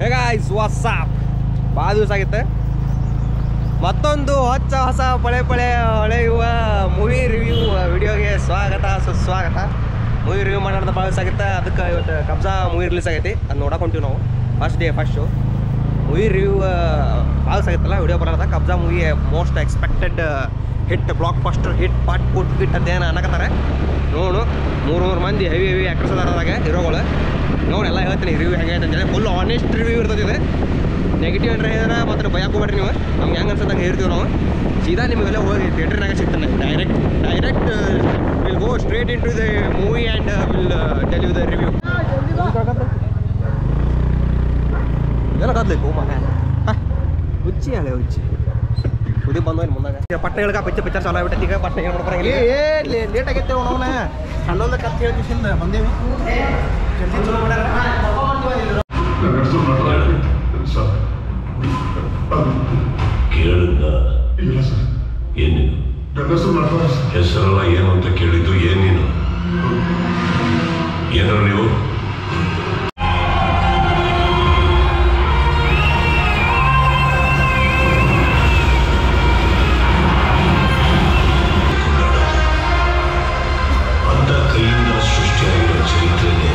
Hey guys WhatsApp ಭಾಳ ದಿವಸ ಆಗಿತ್ತೆ ಮತ್ತೊಂದು ಹೊಚ್ಚ ಹೊಸ ಪಳೆ ಪಳೆ ಹೊಳೆಯುವ ಮೂವಿ ರಿವ್ಯೂ ವಿಡಿಯೋಗೆ ಸ್ವಾಗತ ಸುಸ್ವಾಗತ ಮೂವಿ ರಿವ್ಯೂ ಮಾಡೋದು ಭಾಳ ದಿವಸ ಆಗಿತ್ತೆ ಅದಕ್ಕೆ ಇವತ್ತು ಕಬ್ಜಾ ಮೂವಿ ರಿಲೀಸ್ ಆಗೈತಿ ಅದು ನೋಡಕ್ಕೆ ಹೊಂಟೀವಿ ನಾವು first day first show movie review ಭಾಳ ದಿವಸ ಆಗಿತ್ತಲ್ಲ ವಿಡಿಯೋ ಬರೋದ Kabzaa movie most expected hit blockbuster hit ಪಾಟ್ ಪುಟ್ ಹಿಟ್ ಅಂತ ಏನು ಅನ್ನಕತ್ತಾರೆ ನೋಡು ಮೂರು ಮೂರು ಮಂದಿ ಹೆವಿ ಹೆವಿ ಆ್ಯಕ್ಟರ್ಸ್ ಅದಾರದಾಗ ಹೀರೋಗಳು ನೋಡಿ ಎಲ್ಲ ಹೇಳ್ತೀನಿ ರಿವ್ಯೂ ಹೆಂಗೆ ಅಂತೇಳಿ ಫುಲ್ ಆನೆಸ್ಟ್ ರಿವ್ಯೂ ಇರ್ತದೆ ಇದು ನೆಗೆಟಿವ್ ಏನಾರ ಹೇಳಿದ್ರೆ ಮಾತ್ರ ಭಯ ಹಾಕೋಬೇಡ್ರಿ ನೀವು ನಮ್ಗೆ ಹೆಂಗೆ ಅನ್ಸತ್ತಂಗೆ ಹೇಳ್ತೀವಿ ನಾವು ಸೀದಾ ನಿಮಗೆಲ್ಲ ಹೋಗಿ ಥಿಯೇಟ್ರ್ನಾಗ ಸಿಗ್ತಾನೆ direct direct will go straight into the movie and will tell you the review ಎಲ್ಲ ಕದ್ಲಿಕ್ಕೆ ಮಗ ಹುಚ್ಚಿ ಹಳೆ ಹುಚ್ಚಿ ಸುದಿ ಬಂದು ಇಲ್ಲಿ ಮುಂದಾಗ ಪಟ್ಟ ಹೇಳ್ಕ ಪಿಕ್ಚರ್ ಪಿಕ್ಚರ್ ಚಾಲೋ ಆಗ್ಬಿಟ್ಟೈತಿ ಈಗ ಪಟ್ಟ ಏನು ಮಾಡ್ತಾರೆ ಏ ಲೇಟ್ ಆಗೈತೆ ಅವನವನ ಸಣ್ಣದ ಕತ್ ಹೇಳ್ತಿಸಿಂದ ಬಂದೇವಿ ಜಲ್ದಿ ಚಲೋ ಮಾಡ್ಯಾರ ಕೇಳಿದ್ದ ಇಲ್ಲ ಸರ್ ಏನೇನು ನನ್ನ ಹೆಸರು ನಟರಾಜ್ ಸರ್. ಹೆಸರೆಲ್ಲ ಏನು ಅಂತ ಕೇಳಿದ್ದು ಏನ್ ನೀನು ಏನೋ ನೀವು ಅಂತ ಕೈಯಿಂದ ಸೃಷ್ಟಿಯಾಗಿರೋ ಚರಿತ್ರೆನೇ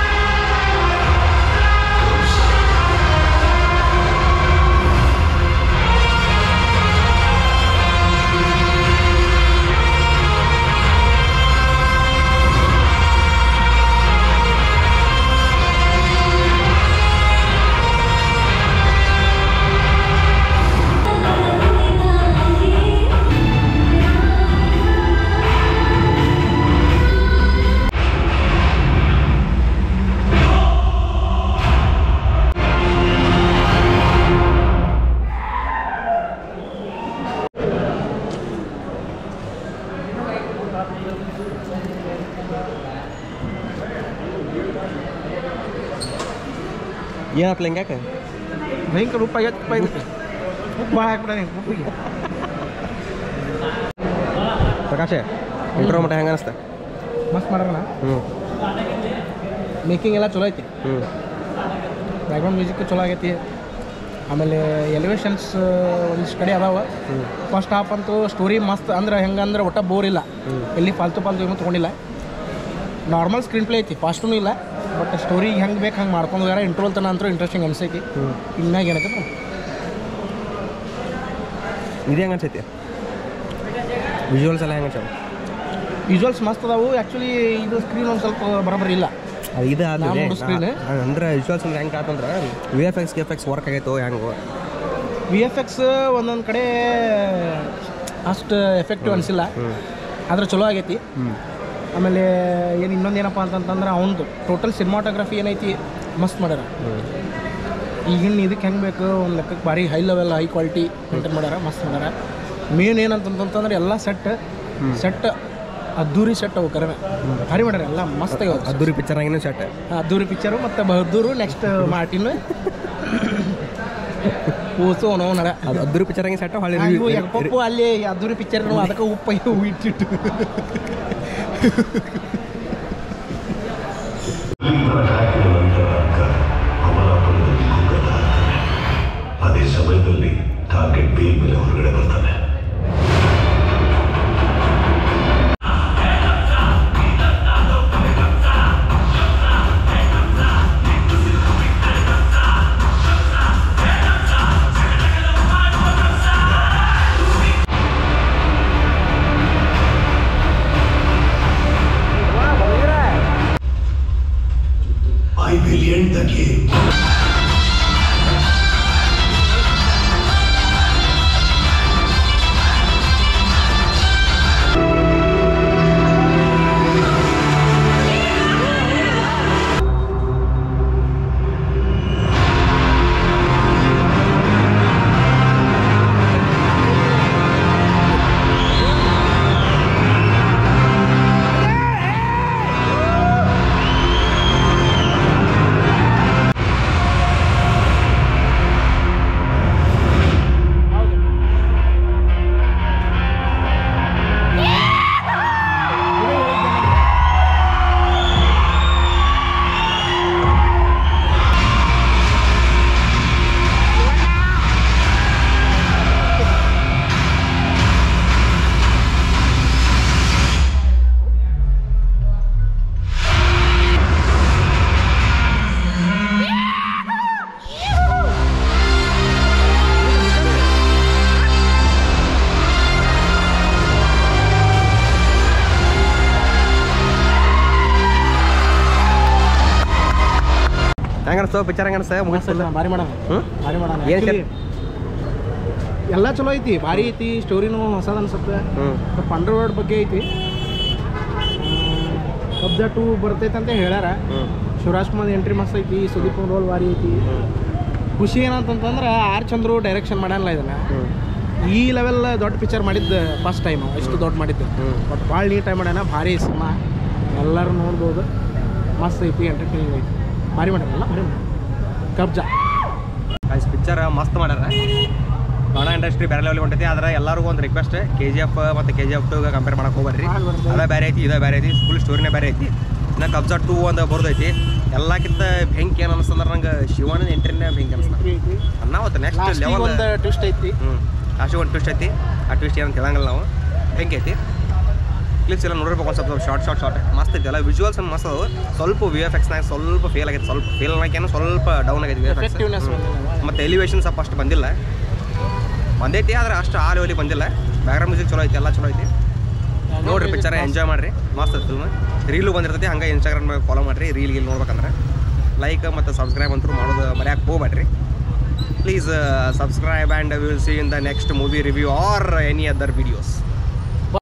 ಕಂಸ. ಏನಾಗ್ತಲ್ಲ ಹಿಂಗ್ಯಾಕೆ ಭಯಂಕರ ಉಪ್ಪ ಐವತ್ತು ರೂಪಾಯಿ ಇದಕ್ಕೆ ಉಪ್ಪು ಭಾಳ ಹಾಕ್ಬಿಡ ಉಪ್ಪಿಗೆ ಪ್ರಕಾಶ್ ಇಂಟ್ರೋ ಮಟ್ಟ ಹೆಂಗೆ ಅನಿಸ್ತಾ ಮಸ್ತ್ ಮಾಡ್ಯಾರಣ ಹ್ಞೂ ಮೇಕಿಂಗ್ ಎಲ್ಲ ಚಲೋ ಐತಿ ಹ್ಞೂ ಬ್ಯಾಕ್ಗ್ರೌಂಡ್ ಮ್ಯೂಸಿಕ್ ಚಲೋ ಆಗೈತಿ ಆಮೇಲೆ ಎಲಿವೇಶನ್ಸ್ ಒಂದಿಷ್ಟು ಕಡೆ ಅದಾವ ಹ್ಞೂ ಫಸ್ಟ್ ಹಾಫ್ ಅಂತೂ ಸ್ಟೋರಿ ಮಸ್ತ್ ಅಂದ್ರೆ ಹೆಂಗಂದ್ರೆ ಒಟ್ಟ ಬೋರ್ ಇಲ್ಲ ಹ್ಞೂ ಎಲ್ಲಿ ಫಾಲ್ತು ಫಾಲ್ತು ಏನೂ ತೊಗೊಂಡಿಲ್ಲ ನಾರ್ಮಲ್ ಸ್ಕ್ರೀನ್ ಪ್ಲೇ ಐತಿ ಫಾಸ್ಟೂ ಇಲ್ಲ ಬಟ್ ಸ್ಟೋರಿ ಹೆಂಗೆ ಬೇಕು ಹಂಗೆ ಮಾಡ್ಕೊಂಡು ಹೋಗ್ಯಾರ ಇಂಟ್ರೋಲ್ ತನ ಅಂತೂ ಇಂಟ್ರೆಸ್ಟಿಂಗ್ ಅನ್ಸೈತಿ ಹ್ಞೂ ಇನ್ನಾಗ ಏನೈತೆ ನೋಡು. ಇದು ಹೆಂಗೆ ಅನ್ಸೈತಿ ವಿಜುವಲ್ಸ್ ಎಲ್ಲ ಹೆಂಗೆ ಅನ್ಸವು ವಿಜುವಲ್ಸ್ ಮಸ್ತ್ ಅದಾವು ಆ್ಯಕ್ಚುಲಿ ಇದು ಸ್ಕ್ರೀನ್ ಒಂದು ಸ್ವಲ್ಪ ಬರೋಬ್ಬರಿ ಇಲ್ಲ ಅದು ಇದು ನಾನ್ ಆದ್ಮೇಲೆ ನೋಡೋ screen? ಅಂದ್ರೆ ವಿಜುವಲ್ಸ್ ಅಂದ್ರೆ ಹೆಂಗೆ ಆತಂದ್ರೆ ವಿ ಎಫ್ ಎಕ್ಸ್ ಗಿ ಎಫ್ ಎಕ್ಸ್ ವರ್ಕ್ ಆಗೈತೋ ಹೆಂಗೋ ವಿ ಎಫ್ ಎಕ್ಸ್ ಒಂದೊಂದು ಕಡೆ ಅಷ್ಟು ಎಫೆಕ್ಟಿವ್ ಅನಿಸಿಲ್ಲ ಹ್ಞೂ ಆದ್ರೆ ಚಲೋ ಆಗೈತಿ ಹ್ಞೂ ಆಮೇಲೆ ಏನು ಇನ್ನೊಂದು ಏನಪ್ಪ ಅಂತಂತಂದ್ರೆ ಅವ್ನದು ಟೋಟಲ್ ಸಿನಿಮಾಟೋಗ್ರಫಿ ಏನೈತಿ ಮಸ್ತ್ ಮಾಡ್ಯಾರ ಹ್ಞೂ ಈಗಿನ ಇದಕ್ಕೆ ಹೆಂಗೆ ಬೇಕು ಒಂದು ಲೆಕ್ಕಕ್ಕೆ ಭಾರಿ high level high quality maintain ಮಾಡ್ಯಾರ ಮಸ್ತ್ ಮಾಡ್ಯಾರ ಮೇನ್ ಏನಂತಂತಂದ್ರೆ ಎಲ್ಲ ಸೆಟ್ ಸೆಟ್ ಅದ್ದೂರಿ ಸೆಟ್ ಅವು ಕರೆನ ಭಾರಿ ಮಾಡ್ಯಾರ ಎಲ್ಲ ಮಸ್ತ್ ಆಗ್ಯಾವ ಅದ್ದೂರಿ ಪಿಕ್ಚರ್ ಆಗಿನ ಶರ್ಟ್ ಅದ್ದೂರಿ ಪಿಕ್ಚರು ಮತ್ತು ಬಹದ್ದೂರು ನೆಕ್ಸ್ಟ್ ಮಾರ್ಟಿನ್ ಕೂಸು ಅವನವ ನಡ ಅದು ಅದ್ದೂರಿ ಪಿಕ್ಚರ್ ಆಗಿನ ಶರ್ಟ್ ಹೊಳ್ಳಿ ಇವು ಎಪ್ಪಪ್ಪು ಅಲ್ಲಿ ಅದ್ದೂರಿ ಪಿಕ್ಚರ್ ಅದಕ್ಕೆ ಉಪ್ಪ ಇವು ಇಟ್ಟಿಟ್ಟು ಭೀಮನ ಹಾಕಿದ ನಂತರ ಅಕ್ಕ ಅಮಲಾಪುರದಲ್ಲಿ ಕುಗ್ಗದ ಹಾಕ್ತಾನೆ ಅದೇ ಸಮಯದಲ್ಲಿ ಟಾರ್ಗೆಟ್ ಬೇಲ್ ಮೇಲೆ ಹೊರಗಡೆ ಬರ್ತಾನೆ ವಾ ದೋಸ್ತ ಪಿಕ್ಚರ್ ಹಂಗ ಅನ್ಸ ಮಸ್ತ್ ಐತಿ ಭಾರಿ ಮಾಡೋಣ ಹ್ಞೂ ಭಾರಿ ಮಾಡೋಣ ಏನ್ Actually, ಎಲ್ಲ ಚಲೋ ಐತಿ ಭಾರಿ ಐತಿ ಸ್ಟೋರಿನೂ ಹೊಸದ ಅನ್ಸುತ್ತೆ ಹ್ಞೂ ಅಂಡರ್ವರ್ಲ್ಡ್ ಬಗ್ಗೆ ಐತಿ ಕಬ್ಜಾ ಟೂ ಬರ್ತೈತೆ ಅಂತ ಹೇಳ್ಯಾರ ಹ್ಞೂ ಶಿವರಾಜ್ ಕುಮಾರ್ ಎಂಟ್ರಿ ಮಸ್ತ್ ಐತಿ ಸುದೀಪ್ ರೋಲ್ ಭಾರಿ ಐತಿ ಖುಷಿ ಏನಂತಂತಂದ್ರೆ ಆರ್ ಚಂದ್ರು ಡೈರೆಕ್ಷನ್ ಮಾಡಲ್ಲ ಇದನ್ನ ಹ್ಞೂ ಈ ಲೆವೆಲ್ ದೊಡ್ಡ ಪಿಕ್ಚರ್ ಮಾಡಿದ್ದು ಫಸ್ಟ್ ಟೈಮ್ ಇಷ್ಟು ದೊಡ್ಡ ಮಾಡಿದ್ದು ಹ್ಮ್. ಬಟ್ ಭಾಳ ನೀಟಾಗಿ ಮಾಡ್ಯಾನ ಭಾರಿ ಸಿನಿಮಾ ಎಲ್ಲರೂ ನೋಡ್ಬೋದು ಮಸ್ತ್ ಐತಿ ಎಂಟರ್ಟೈನಿಂಗ್ ಐತಿ ಭಾರಿ ಮಾಡ್ಯಾರಲ್ಲ ಭಾರಿ ಮಾಡ್ಯಾರ. ಕಬ್ಜಾ ಗೈಸ್ ಪಿಕ್ಚರ್ ಮಸ್ತ್ ಮಾಡ್ಯಾರ ಕನ್ನಡ ಇಂಡಸ್ಟ್ರಿ ಬೇರೆ ಲೆವೆಲ್ ಹೊಂಟೈತಿ ಆದ್ರೆ ಎಲ್ಲರಿಗೂ ಒಂದು ರಿಕ್ವೆಸ್ಟ್ ಕೆ ಜಿ ಎಫ್ ಮತ್ತು K G F two compare ಮಾಡಕ್ಕೆ ಹೋಗ್ಬೇಡ್ರಿ ಹಾಲ್ ಬರ್ದೆ. ಅದೇ ಬೇರೆ ಐತಿ ಇದೇ ಬೇರೆ ಐತಿ ಫುಲ್ ಸ್ಟೋರಿನೇ ಬೇರೆ ಐತಿ ಇನ್ನು ಕಬ್ಜಾ ಟೂ ಒಂದು ಬರ್ದೈತಿ ಎಲ್ಲಕ್ಕಿಂತ ಬೆಂಕಿ ಏನು ಅನಿಸ್ತಂದ್ರೆ ನಂಗೆ ಶಿವನ ಎಂಟ್ರಿನೇ ಬೆಂಕಿ ಅನಿಸ್ತ ಐತಿ ಅನ್ನಾವತ್ತು ನೆಕ್ಸ್ಟ್ ಲಾಸ್ಟ್ ಲೆವೆಲ್ ಒಂದು ಟ್ವಿಸ್ಟ್ ಐತಿ ಹ್ಞೂ ಲಾಸ್ಟಿಗೆ ಒಂದು ಟ್ವಿಸ್ಟ್ ಐತಿ ಆ ಟ್ವಿಸ್ಟ್ ಏನಂತ ಹೇಳಂಗಿಲ್ಲ ನಾವು ಬೆಂಕಿ ಐತಿ ಕ್ಲಿಪ್ಸ್ ಎಲ್ಲ ನೋಡಿರ್ಬೇಕು ಒಂದು ಸ್ವಲ್ಪ ಶಾರ್ಟ್ ಶಾರ್ಟ್ ಶಾರ್ಟ್ ಮಸ್ತ್ ಐತಿ ಎಲ್ಲ ವಿಜುವಲ್ಸ್ ಮಸ್ತ್ ಅದಾವು ಸ್ವಲ್ಪ ವಿ ಎಫ್ ಎಕ್ಸ್ನಾಗ ಸ್ವಲ್ಪ ಫೇಲ್ ಆಗೈತೆ ಸ್ವಲ್ಪ ಫೇಲ್ ಅನ್ನೋಕೇನು ಸ್ವಲ್ಪ ಡೌನ್ ಆಗೈತೆ ವಿ ಎಫ್ ಎಕ್ಸ್ ಎಫೆಕ್ಟಿವ್ನೆಸ್ ಮತ್ತು ಎಲಿವೇಶನ್ ಸ್ವಲ್ಪ ಅಷ್ಟು ಬಂದಿಲ್ಲ ಬಂದೈತಿ ಆದ್ರೆ ಅಷ್ಟು ಆ ಲೆವೆಲಿಗೆ ಬಂದಿಲ್ಲ ಬ್ಯಾಕ್ಗ್ರೌಂಡ್ ಮ್ಯೂಸಿಕ್ ಚಲೋ ಐತಿ ಎಲ್ಲ ಚಲೋ ಐತಿ ನೋಡ್ರಿ ಪಿಕ್ಚರ್ ಎಂಜಾಯ್ ಮಾಡ್ರಿ ಮಸ್ತ್ ಐತಿ ಫಿಲ್ಮ್ ರೀಲು ಬಂದಿರ್ತೈತಿ ಹಂಗೆ ಇನ್ಸ್ಟಾಗ್ರಾಮ್ನಾಗ ಫಾಲೋ ಮಾಡಿರಿ ರೀಲ್ ಗೀಲ್ ನೋಡ್ಬೇಕಂದ್ರೆ ಲೈಕ್ ಮತ್ತು ಸಬ್ಸ್ಕ್ರೈಬ್ ಅಂತೂ ಮಾಡೋದು ಮರ್ಯಾಕೆ ಹೋಗ್ಬೇಡ್ರಿ please subscribe and will see in the next movie review or any other videos